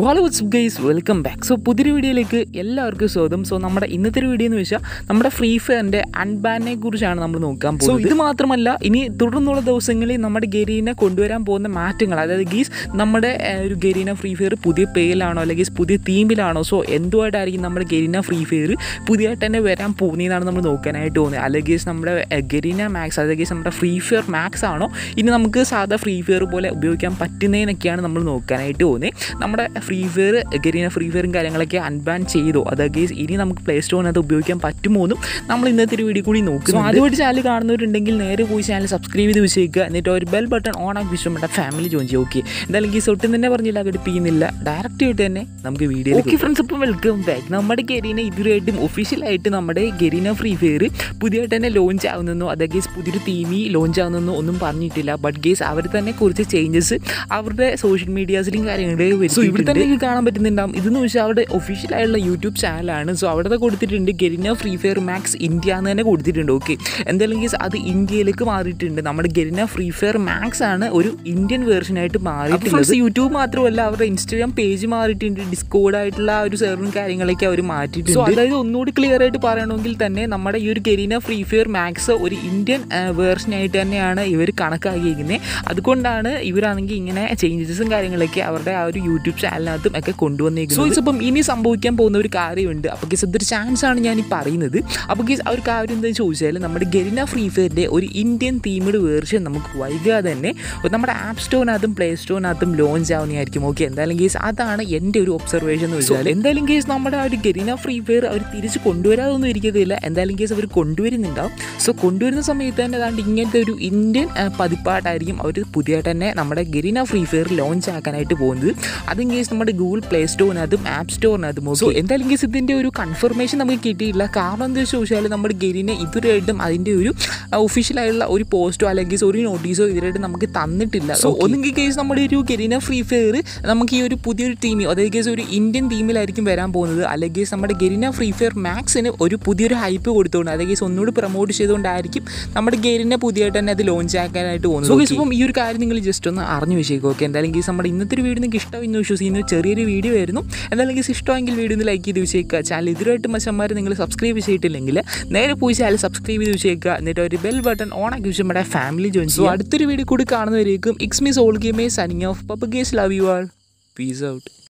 hello what's guys welcome back so പുതിയൊരു വീഡിയോയിലേക്ക് എല്ലാവർക്കും സ്വാഗതം സോ നമ്മുടെ ഇന്നത്തെ ഒരു വീഡിയോ എന്ന് വെച്ചാൽ നമ്മുടെ ഫ്രീ ഫയറിൻ്റെ അൺബാനെ കുറിച്ചാണ് നമ്മൾ നോക്കാൻ പോകുന്നത് സോ ഇത് മാത്രമല്ല ഇനി തുടർന്നുള്ള ദിവസങ്ങളിൽ നമ്മുടെ ഗെരീനെ കൊണ്ടുവരാൻ പോകുന്ന മാറ്റങ്ങൾ അതായത് ഗീസ് നമ്മുടെ ഏഹ്, ഒരു ഗെരീന ഫ്രീ ഫയർ പുതിയ പേയിലാണോ അല്ലെങ്കിൽ പുതിയ തീമിലാണോ സോ എന്തുമായിട്ടായിരിക്കും നമ്മുടെ ഗെരീന ഫ്രീ ഫയർ പുതിയതായിട്ട് തന്നെ വരാൻ പോകുന്നതെന്നാണ് നമ്മൾ നോക്കാനായിട്ട് പോകുന്നത് അല്ലെങ്കിൽ നമ്മുടെ ഏഹ്, ഗെരീന മാക്സ് അല്ലെങ്കിൽ നമ്മുടെ ഫ്രീ ഫയർ മാക്സ് ആണോ ഇനി നമുക്ക് സാധാ ഫ്രീ ഫയർ പോലെ ഉപയോഗിക്കാൻ പറ്റുന്നതിനൊക്കെയാണ് നമ്മൾ നോക്കാനായിട്ട് പോകുന്നത് നമ്മുടെ ഫ്രീ ഫയർ ഗരീന ഫ്രീ ഫയറും കാര്യങ്ങളൊക്കെ അൺബാൻ ചെയ്തോ അതൊക്കെ ഇനി നമുക്ക് പ്ലേ സ്റ്റോറിനകത്ത് ഉപയോഗിക്കാൻ പറ്റുമോ എന്നും നമ്മൾ ഇന്നത്തെ ഒരു വീഡിയോ കൂടി നോക്കും ആദ്യമായിട്ട് ചാനൽ കാണുന്നവരുണ്ടെങ്കിൽ നേരെ പോയി ചാനൽ സബ്സ്ക്രൈബ് ചെയ്ത് വെച്ചേക്കുക എന്നിട്ട് ഒരു ബെൽ ബട്ടൺ ഓൺ ആക്കി ഇഷ്ടപ്പെട്ട ഫാമിലി ജോയിൻ ചെയ്യുക ഓക്കെ എന്തായാലും ഈ ഒട്ടും തന്നെ പറഞ്ഞില്ല ഘടിപ്പിക്കുന്നില്ല ഡയറക്റ്റ് ആയിട്ട് തന്നെ നമുക്ക് വീഡിയോ ഓക്കെ ഫ്രണ്ട്സ് ഇപ്പം വെൽക്കം ബാക്ക് നമ്മുടെ ഗരീന ഇതുവരെയായിട്ടും ഒഫീഷ്യലായിട്ട് നമ്മുടെ ഗരീന ഫ്രീ ഫയർ പുതിയതായിട്ട് തന്നെ ലോഞ്ച് ആവുന്നെന്നോ അതൊക്കെ പുതിയൊരു തീമി ലോഞ്ച് ആവുന്നെന്നോ ഒന്നും പറഞ്ഞിട്ടില്ല ബട്ട് ഗേസ് അവർ തന്നെ കുറച്ച് ചേഞ്ചസ് അവരുടെ സോഷ്യൽ മീഡിയാസിലും കാര്യങ്ങളിലും സോ ഇവിടെ തന്നെ നിങ്ങൾക്ക് കാണാൻ പറ്റുന്നുണ്ടാവും ഇതെന്ന് വെച്ചാൽ അവരുടെ ഒഫീഷ്യലായുള്ള യൂട്യൂബ് ചാനലാണ് സോ അവിടെ കൊടുത്തിട്ടുണ്ട് Garena free fire max India എന്ന് തന്നെ കൊടുത്തിട്ടുണ്ട് ഓക്കെ എന്തായാലും കേസ് അത് ഇന്ത്യയിലേക്ക് മാറിയിട്ടുണ്ട് നമ്മുടെ ഗെരിന ഫ്രീ ഫയർ മാക്സ് ആണ് ഒരു ഇന്ത്യൻ വേർഷനായിട്ട് മാറിയിട്ടുള്ളത് യൂട്യൂബ് മാത്രമല്ല അവരുടെ ഇൻസ്റ്റാഗ്രാം പേജ് മാറിയിട്ടുണ്ട് ഡിസ്കോഡ് ആയിട്ടുള്ള ആ ഒരു സെർവറും കാര്യങ്ങളൊക്കെ അവർ മാറ്റിയിട്ടുണ്ട് So, അതായത് ഒന്നുകൂടി ക്ലിയർ ആയിട്ട് പറയണമെങ്കിൽ തന്നെ നമ്മുടെ ഈ ഒരു ഗെരീന ഫ്രീ ഫയർ മാക്സ് ഒരു ഇന്ത്യൻ വേർഷനായിട്ട് തന്നെയാണ് ഇവർ കണക്കാക്കിയിരിക്കുന്നത് അതുകൊണ്ടാണ് ഇവരാണെങ്കിൽ ഇങ്ങനെ ചേഞ്ചസും കാര്യങ്ങളൊക്കെ അവരുടെ ആ ഒരു യൂട്യൂബ് ചാനലിനകത്തും ഒക്കെ കൊണ്ടുവന്നേക്കുന്നത് സോ ഇപ്പം ഇനി സംഭവിക്കാൻ പോകുന്ന ഒരു കാര്യമുണ്ട് അപ്പോൾ കേസ് ഇതൊരു ചാൻസ് ആണ് ഞാൻ ഈ പറയുന്നത് അപ്പോൾ കേസ് ആ ഒരു കാര്യം എന്താണെന്ന് ചോദിച്ചാൽ നമ്മുടെ ഗെരിന ഫ്രീ ഫയറിൻ്റെ ഒരു ഇന്ത്യൻ തീമഡ് വേർഷൻ നമുക്ക് വൈകാതെ തന്നെ നമ്മുടെ ആപ്പ് സ്റ്റോറിനകത്തും പ്ലേ സ്റ്റോറിനകത്തും ലോഞ്ച് ആവുന്നതായിരിക്കും ഓക്കെ എന്തായാലും കേസ് അതാണ് എൻ്റെ ഒരു ഒബ്സർവേഷൻ എന്ന് വെച്ചാൽ എന്തായാലും കേസ് നമ്മുടെ ആ ഒരു ഗെരിന ഫ്രീ ഫയർ അവർ തിരിച്ച് കൊണ്ടുവരാതൊന്നും ഇരിക്കത്തില്ല എന്തായാലും കേസ് അവർ കൊണ്ടുവരുന്നുണ്ടാവും സോ കൊണ്ടുവരുന്ന സമയത്ത് തന്നെ അതാണ്ട് ഇങ്ങനത്തെ ഒരു ഇന്ത്യൻ ആ, പതിപ്പായിട്ടായിരിക്കും അവർ പുതിയതായിട്ട് തന്നെ നമ്മുടെ ഗെരിന ഫ്രീ ഫയർ ലോഞ്ച് ആക്കാനായിട്ട് പോകുന്നത് അതും കേസ് നമ്മുടെ ഗൂഗിൾ പ്ലേ സ്റ്റോറിനകത്തും ആപ്പ് സ്റ്റോറിനകത്തും സോ എന്തായാലും കേസ് ഇതിൻ്റെ ഒരു കൺഫർമേഷൻ നമുക്ക് കിട്ടിയിട്ടില്ല കാരണം എന്താ ചോദിച്ചാൽ നമ്മുടെ ഗെരിനെ ഇതുവരെയായിട്ടും അതിൻ്റെ ഒരു ഒഫീഷ്യലായുള്ള ഒരു പോസ്റ്റോ അല്ലെങ്കിൽ ഒരു നോട്ടീസോ ഇതിലായിട്ട് നമുക്ക് തന്നിട്ടില്ല സോ ഒന്നെങ്കിൽ കേസ് നമ്മുടെ ഒരു ഗെരിന ഫ്രീ ഫയർ നമുക്ക് ഈ ഒരു പുതിയൊരു ടീം അതായത് കേസ് ഒരു ഇന്ത്യൻ ടീമിലായിരിക്കും വരാൻ പോകുന്നത് അല്ലെങ്കിൽ നമ്മുടെ ഗെരിന ഫ്രീ ഫയർ മാക്സിന് ഒരു പുതിയൊരു ഹൈപ്പ് കൊടുത്തുകൊണ്ട് അതായത് കേസ് ഒന്നുകൂടി പ്രൊമോട്ട് ചെയ്തുകൊണ്ടായിരിക്കും നമ്മുടെ ഗെരിനെ പുതിയതായിട്ട് തന്നെ അത് ലോഞ്ച് ആക്കാനായിട്ട് പോകുന്നത് സോ ഇപ്പം ഈ ഒരു കാര്യം നിങ്ങൾ ജസ്റ്റ് ഒന്ന് അറിഞ്ഞു വെച്ചേക്കും ഓക്കെ എന്തായാലും കേസ് നമ്മുടെ ഇന്നത്തെ ഒരു വീഡിയോ നിങ്ങൾക്ക് ഇഷ്ടമെന്ന് വിശ്വസിക്കുന്നു ചെറിയൊരു വീഡിയോ ആയിരുന്നു എന്തായാലും കേസ് ഇഷ്ടമെങ്കിൽ വീഡിയോ ഒന്ന് ലൈക്ക് ചെയ്ത് വെച്ചേക്കുക ചാനൽ ഇതിലായിട്ട് മച്ചന്മാർ നിങ്ങൾ സബ്സ്ക്രൈബ് ചെയ്തിട്ടില്ലെങ്കിൽ നേരെ പോയി ചാനൽ സബ്സ്ക്രൈബ് ചെയ്ത് വെച്ചേക്കുക എന്നിട്ട് ഒരു ബെൽ ബട്ടൺ ഓൺ ആക്കി വെച്ച് നമ്മുടെ ഫാമിലി ജോയിൻ സോ അടുത്തൊരു വീഡിയോ കൂടി കാണുന്നവരേക്കും ഇക്സ് മീസ് ഓൾ ഗെയിമേ സനിങ് ഓഫ് പപ്പ guys love you all peace out